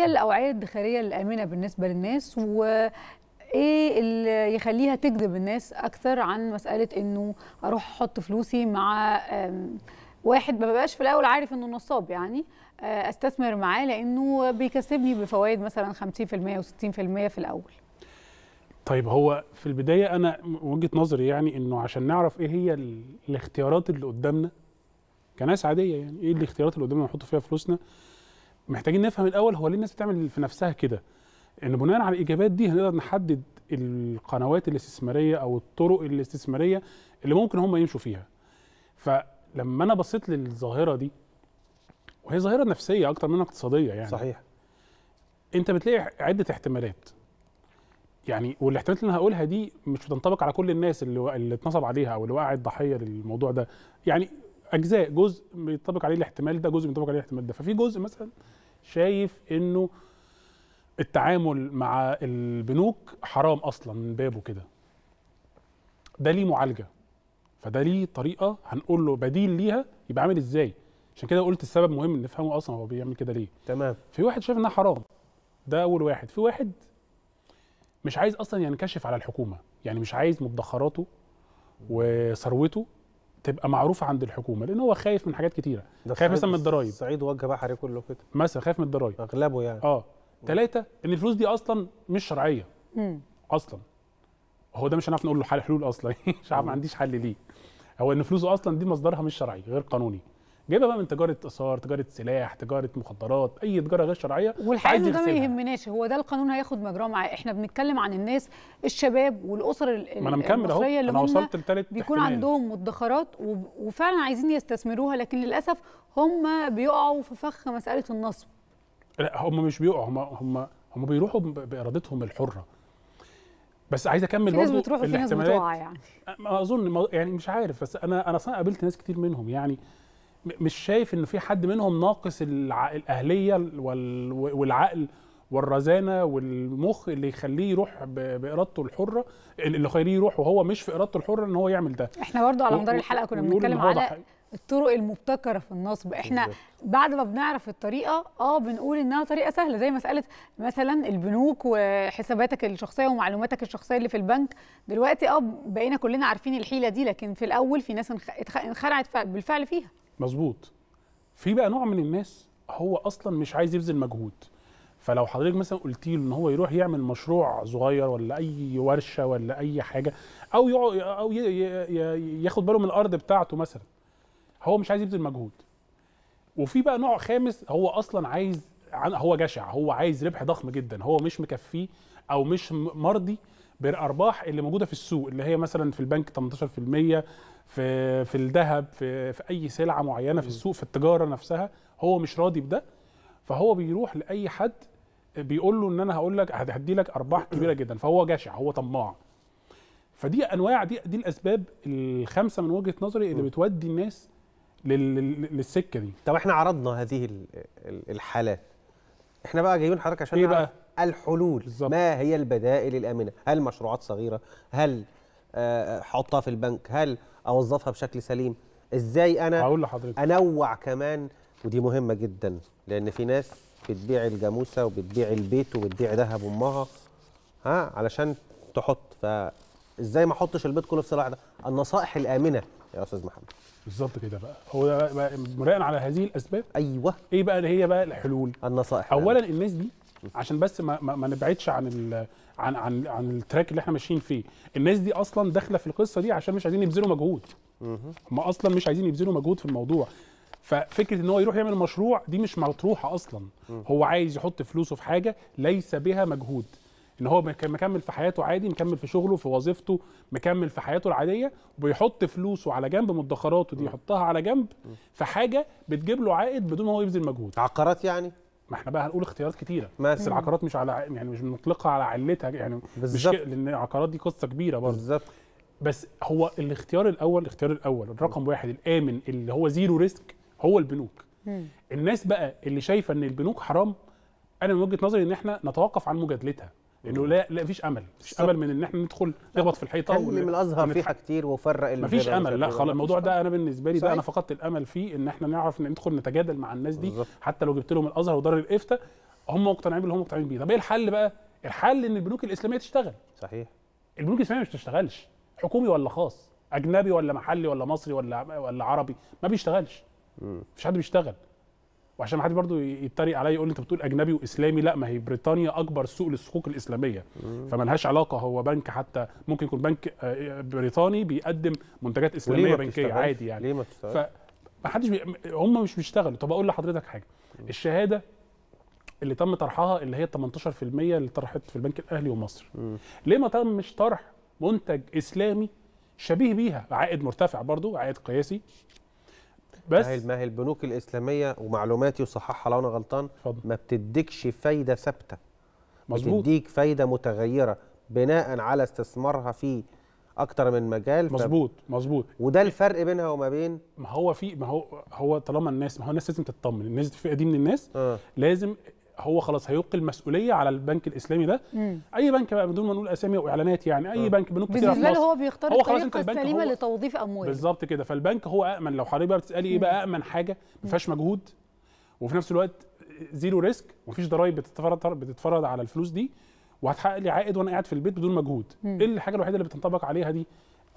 الاوعيه الادخاريه الامنه بالنسبه للناس و ايه اللي يخليها تجذب الناس اكثر عن مساله انه اروح احط فلوسي مع أم، واحد ما بقاش في الاول عارف انه نصاب يعني آه، استثمر معاه لانه بيكسبني بفوائد مثلا 50% و60% في الاول طيب هو في البدايه انا وجهه نظري يعني انه عشان نعرف ايه هي ال- الاختيارات اللي قدامنا كناس عاديه يعني ايه الاختيارات اللي قدامنا نحط فيها فلوسنا محتاجين نفهم الاول هو ليه الناس بتعمل في نفسها كده ان بناء على الاجابات دي هنقدر نحدد القنوات الاستثماريه او الطرق الاستثماريه اللي ممكن هم يمشوا فيها فلما انا بصيت للظاهره دي وهي ظاهره نفسيه اكتر منها اقتصاديه يعني صحيح انت بتلاقي عده احتمالات يعني والاحتمالات اللي انا هقولها دي مش بتنطبق على كل الناس اللي اللي اتنصب عليها او اللي وقعت ضحيه للموضوع ده يعني اجزاء جزء بينطبق عليه الاحتمال ده جزء بينطبق عليه الاحتمال ده ففي جزء مثلا شايف انه التعامل مع البنوك حرام اصلا من بابه كده ده ليه معالجه فده ليه طريقه هنقول له بديل ليها يبقى عامل ازاي عشان كده قلت السبب مهم ان نفهمه اصلا هو بيعمل كده ليه تمام في واحد شايف انها حرام ده اول واحد في واحد مش عايز اصلا ينكشف على الحكومه يعني مش عايز مدخراته وثروته تبقى معروفه عند الحكومه لان هو خايف من حاجات كتيره ده خايف الصعيد- مثلا من الضرايب الصعيد وجه بحري كله كده مثلا خايف من الضرايب اغلبه يعني اه ثلاثه ان الفلوس دي اصلا مش شرعيه مم. اصلا هو ده مش هنعرف نقول له حل حلول اصلا مش عارف ما عنديش حل ليه هو ان فلوسه اصلا دي مصدرها مش شرعي غير قانوني جايبها بقى من تجاره اثار تجاره سلاح تجاره مخدرات اي تجاره غير شرعيه والحقيقه عايز انه ده ما يغسلها. يهمناش هو ده القانون هياخد مجراه معاه احنا بنتكلم عن الناس الشباب والاسر ال- ما انا مكمل اهو المصريه اللي انا هم وصلت لثالث بيكون احتمال. عندهم مدخرات وب- وفعلا عايزين يستثمروها لكن للاسف هم بيقعوا في فخ مساله النصب لا هم مش بيقعوا هم هم هم بيروحوا ب- بارادتهم الحره بس عايز اكمل في ناس برضه بتروح وفي ناس الاحتمالات. بتقع يعني ما اظن ما- يعني مش عارف بس انا انا اصلا قابلت ناس كتير منهم يعني م- مش شايف ان في حد منهم ناقص الع... الاهليه وال... والعقل والرزانه والمخ اللي يخليه يروح ب... بارادته الحره اللي يخليه يروح وهو مش في ارادته الحره ان هو يعمل ده احنا برضو على و- مدار و- الحلقه كنا ويقول إن بنتكلم هو على ضحية. الطرق المبتكره في النصب احنا بالظبط. بعد ما بنعرف الطريقه اه بنقول انها طريقه سهله زي مساله مثلا البنوك وحساباتك الشخصيه ومعلوماتك الشخصيه اللي في البنك دلوقتي اه بقينا كلنا عارفين الحيله دي لكن في الاول في ناس انخ- اتخ- انخرعت ف- بالفعل فيها مظبوط في بقى نوع من الناس هو اصلا مش عايز يبذل مجهود فلو حضرتك مثلا قلت له ان هو يروح يعمل مشروع صغير ولا اي ورشه ولا اي حاجه او يقعد او ي- ي- ي- ياخد باله من الارض بتاعته مثلا هو مش عايز يبذل مجهود وفي بقى نوع خامس هو اصلا عايز عن- هو جشع هو عايز ربح ضخم جدا هو مش مكفيه او مش م- مرضي بالارباح اللي موجوده في السوق اللي هي مثلا في البنك 18% في في الذهب في في اي سلعه معينه في السوق في التجاره نفسها هو مش راضي بده فهو بيروح لاي حد بيقول له ان انا هقول لك هدي لك ارباح كبيره جدا فهو جشع هو طماع فدي انواع دي دي الاسباب الخمسه من وجهه نظري اللي بتودي الناس لل- لل- للسكه دي طب احنا عرضنا هذه ال- ال- الحالات احنا بقى جايبين حضرتك عشان إيه نعرف بقى؟ الحلول بالظبط. ما هي البدائل الامنه هل مشروعات صغيره هل آه، احطها في البنك هل اوظفها بشكل سليم ازاي انا هقول لحضرتك انوع كمان ودي مهمه جدا لان في ناس بتبيع الجاموسه وبتبيع البيت وبتبيع ذهب امها ها علشان تحط فازاي ما احطش البيت كله في سلة واحده النصائح الامنه يا استاذ محمد بالظبط كده بقى هو ده بقى- بقى بناء على هذه الاسباب ايوه ايه بقى اللي هي بقى الحلول النصائح اولا الناس دي عشان بس ما, ما, ما نبعدش عن ال عن عن عن التراك اللي احنا ماشيين فيه الناس دي اصلا داخله في القصه دي عشان مش عايزين يبذلوا مجهود هم اصلا مش عايزين يبذلوا مجهود في الموضوع ففكره ان هو يروح يعمل مشروع دي مش مطروحه اصلا هو عايز يحط فلوسه في حاجه ليس بها مجهود ان هو مك- مكمل في حياته عادي مكمل في شغله في وظيفته مكمل في حياته العاديه وبيحط فلوسه على جنب مدخراته دي يحطها على جنب في حاجه بتجيب له عائد بدون ما هو يبذل مجهود عقارات يعني ما احنا بقى هنقول اختيارات كتيره مثلا. بس العقارات مش على يعني مش بنطلقها على علتها يعني مش بالظبط. ك- لان العقارات دي قصه كبيره برضه بالظبط بس هو الاختيار الاول الاختيار الاول الرقم واحد الامن اللي هو زيرو ريسك هو البنوك الناس بقى اللي شايفه ان البنوك حرام انا من وجهه نظري ان احنا نتوقف عن مجادلتها لانه لا لا مفيش امل مفيش بالظبط. امل من ان احنا ندخل نخبط في الحيطه كلم الازهر ونتح- فيها كتير وفرق البر مفيش امل لا والشتيمة. خلاص الموضوع ده انا بالنسبه لي ده صحيح. انا فقدت الامل فيه ان احنا نعرف ندخل نتجادل مع الناس دي بالظبط. حتى لو جبت لهم الازهر ودار الافتاء هم مقتنعين باللي هم مقتنعين بيه طب ايه الحل بقى الحل ان البنوك الاسلاميه تشتغل صحيح البنوك الاسلاميه مش بتشتغلش حكومي ولا خاص اجنبي ولا محلي ولا مصري ولا ولا عربي ما بيشتغلش مم. مفيش حد بيشتغل وعشان ما حد برضه يتريق عليا يقول لي انت بتقول اجنبي واسلامي لا ما هي بريطانيا اكبر سوق للصكوك الاسلاميه فملهاش علاقه هو بنك حتى ممكن يكون بنك آه، بريطاني بيقدم منتجات وليه اسلاميه ما بنكيه بتشتغلش؟ عادي يعني ليه ما بتشتغلش؟ فما حدش بي... هم مش بيشتغلوا طب اقول لحضرتك حاجه الشهاده اللي تم طرحها اللي هي 18% اللي طرحت في البنك الاهلي ومصر مم. ليه ما تمش طرح منتج اسلامي شبيه بيها عائد مرتفع برضو عائد قياسي بس ما هي ما هي البنوك الاسلاميه ومعلوماتي وصححها لو انا غلطان اتفضل ما بتديكش فايده ثابته مظبوط بتديك فايده متغيره بناء على استثمارها في اكتر من مجال ف- مظبوط مظبوط وده الفرق بينها وما بين ما هو في ما هو هو طالما الناس ما هو الناس لازم تطمن الناس الفئه دي من الناس اه لازم هو خلاص هيلقي المسؤوليه على البنك الاسلامي ده مم. اي بنك بقى بدون ما نقول اسامي واعلانات يعني اي آه. بنك بنوك كتير في بالنسبه له مصر هو بيختار هو خلاص انت الطريقه البنك السليمه هو- لتوظيف اموال بالظبط كده فالبنك هو امن لو حضرتك بقى بتسالي ايه بقى امن حاجه ما فيهاش مجهود وفي نفس الوقت زيرو ريسك ومفيش ضرايب بتتفرض بتتفرض على الفلوس دي وهتحقق لي عائد وانا قاعد في البيت بدون مجهود مم. ايه الحاجه الوحيده اللي بتنطبق عليها دي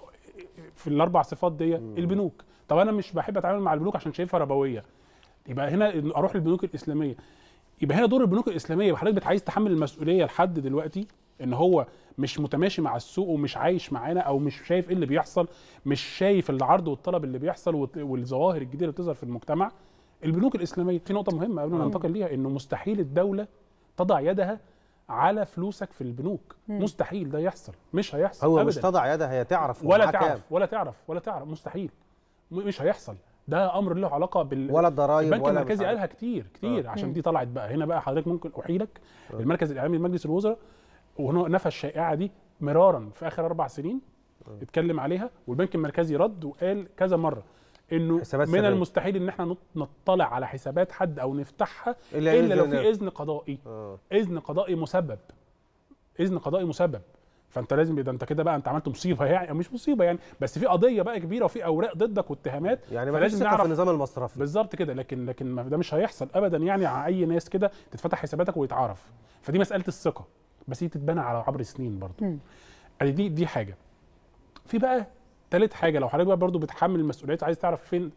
في الاربع صفات دي البنوك طب انا مش بحب اتعامل مع البنوك عشان شايفها ربويه يبقى هنا إن اروح للبنوك الاسلاميه يبقى هنا دور البنوك الاسلاميه يبقى حضرتك عايز تحمل المسؤوليه لحد دلوقتي ان هو مش متماشي مع السوق ومش عايش معانا او مش شايف ايه اللي بيحصل مش شايف العرض والطلب اللي بيحصل والت- والظواهر الجديده اللي بتظهر في المجتمع البنوك الاسلاميه في نقطه مهمه قبل ما مم. ننتقل ليها انه مستحيل الدوله تضع يدها على فلوسك في البنوك مم. مستحيل ده يحصل مش هيحصل هو أبداً. مش تضع يدها هي تعرف هو ولا معاه كام. تعرف ولا تعرف ولا تعرف مستحيل م- مش هيحصل ده امر له علاقه بال ولا ضرايب البنك ولا مش المركزي عارف. قالها كتير كتير آه. عشان مم. دي طلعت بقى هنا بقى حضرتك ممكن احيلك آه. المركز الاعلامي لمجلس الوزراء وهنا نفى الشائعه دي مرارا في اخر اربع سنين آه. اتكلم عليها والبنك المركزي رد وقال كذا مره انه حسابات من سرية. المستحيل ان احنا نط- نطلع على حسابات حد او نفتحها الا, الا لو إذن- في اذن قضائي اه اذن قضائي مسبب اذن قضائي مسبب فانت لازم ده انت كده بقى انت عملت مصيبه يعني أو مش مصيبه يعني بس في قضيه بقى كبيره وفي اوراق ضدك واتهامات يعني ما فيش فلازم ثقه في نعرف النظام المصرفي بالظبط كده لكن لكن ما ده مش هيحصل ابدا يعني على اي ناس كده تتفتح حساباتك ويتعرف فدي مساله الثقه بس دي تتبنى على عبر السنين برضه مم. ادي دي دي حاجه في بقى ثالث حاجه لو حضرتك بقى برضه بتحمل المسؤوليات عايز تعرف فين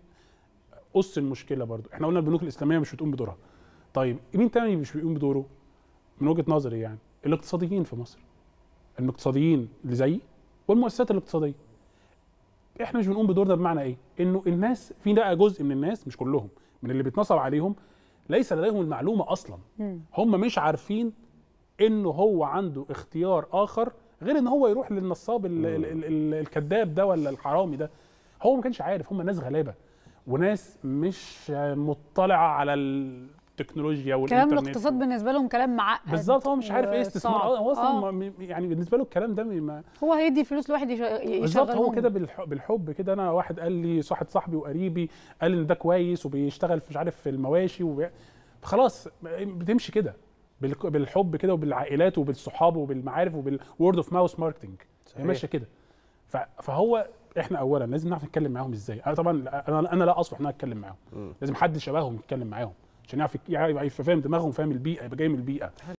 قص المشكله برضه احنا قلنا البنوك الاسلاميه مش بتقوم بدورها طيب مين تاني مش بيقوم بدوره من وجهه نظري يعني الاقتصاديين في مصر الاقتصاديين اللي زيي والمؤسسات الاقتصاديه احنا مش بنقوم بدورنا بمعنى ايه انه الناس في بقى جزء من الناس مش كلهم من اللي بيتنصب عليهم ليس لديهم المعلومه اصلا مم. هم مش عارفين انه هو عنده اختيار اخر غير ان هو يروح للنصاب ال ال ال ال الكذاب ده ولا الحرامي ده هو ما كانش عارف هم ناس غلابه وناس مش مطلعه على التكنولوجيا كلام والانترنت الاقتصاد بالنسبه لهم كلام معقد بالظبط هو مش عارف ايه استثمار وصعب. آه، هو اصلا آه. ما- يعني بالنسبه له الكلام ده ما هو هيدي فلوس لواحد يش- بالظبط هو يشغلهم. كده بالحب, بالحب كده انا واحد قال لي صاحب صاحبي وقريبي قال ان ده كويس وبيشتغل في مش عارف في المواشي وبي... خلاص بتمشي كده بالك- بالحب كده وبالعائلات وبالصحاب وبالمعارف وبالورد اوف ماوث ماركتنج هي صحيح. ماشيه كده ف... فهو احنا اولا لازم نعرف نتكلم معاهم ازاي انا طبعا انا انا لا اصلح ان انا اتكلم معاهم مم. لازم حد شبههم يتكلم معاهم عشان يعرف يبقى فاهم دماغهم فاهم البيئه يبقى جاي من البيئه